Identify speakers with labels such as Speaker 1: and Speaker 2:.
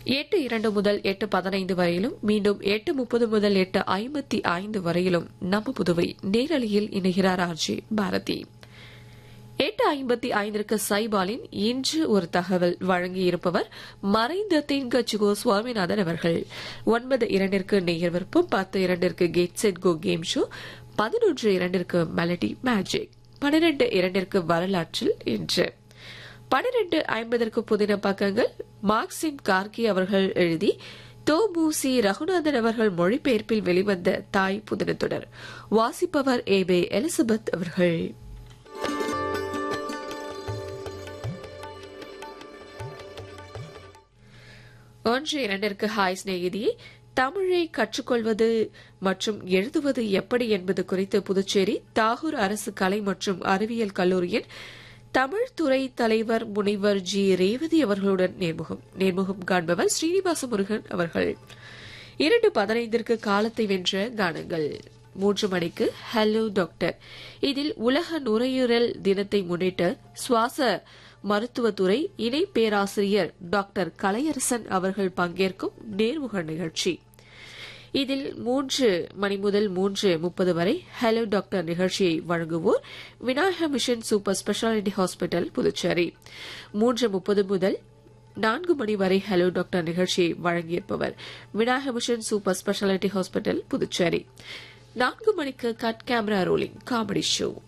Speaker 1: எட்டு இரண்டு முதல் எட்டு பதினைந்து வரையிலும் மீண்டும் எட்டு முப்பது முதல் எட்டு ஐம்பத்தி ஐந்து வரையிலும் நம்ம புதுவை நேரலையில் இணைகிறார் ஆர்ஜி பாரதி எட்டு ஐம்பத்தி ஐந்திற்கு சைபாலின் இன்று ஒரு தகவல் வழங்கியிருப்பவர் மறைந்த தென்கட்சிகோ சுவாமிநாதன் அவர்கள் ஒன்பது இரண்டிற்கு நேயர் விருப்பம் பத்து இரண்டிற்கு get set go game show பதினொன்று இரண்டிற்கு மெலடி மேஜிக் பன்னிரண்டு இரண்டிற்கு வரலாற்றில் இன்று பன்னிரண்டு ஐம்பதற்கு புதின பக்கங்கள் மார்க்சிம் கார்கி அவர்கள் எழுதி தோபூசி ரகுநாதன் அவர்கள் மொழிபெயர்ப்பில் வெளிவந்த தாய் புதினத்துடன் வாசிப்பவர் ஏபே எலிசபெத் அவர்கள் ஒன்று இரண்டிற்கு ஹாய் சிநேகிதியை தமிழை கற்றுக்கொள்வது மற்றும் எழுதுவது எப்படி என்பது குறித்து புதுச்சேரி தாகூர் அரசு கலை மற்றும் அறிவியல் கல்லூரியின் தமிழ் துறை தலைவர் முனைவர் ஜி ரேவதி அவர்களுடன் நேர்முகம் நேர்முகம் காண்பவர் ஸ்ரீனிவாச முருகன் அவர்கள் இரண்டு பதினைந்திற்கு காலத்தை வென்ற கானங்கள் மூன்று மணிக்கு ஹலோ டாக்டர் இதில் உலக நுரையீரல் தினத்தை முன்னிட்டு சுவாச மருத்துவத்துறை இணை பேராசிரியர் டாக்டர் கலையரசன் அவர்கள் பங்கேற்கும் நேர்முக நிகழ்ச்சி இதில் மூன்று மணி முதல் மூன்று முப்பது வரை ஹலோ டாக்டர் நிகழ்ச்சியை வழங்குவோர் Vinayaka mission super speciality hospital Puducherry மூன்று முப்பது முதல் நான்கு மணி வரை ஹலோ டாக்டர் நிகழ்ச்சியை வழங்கியிருப்பவர் Vinayaka mission super speciality hospital Puducherry நான்கு மணிக்கு cut camera rolling comedy show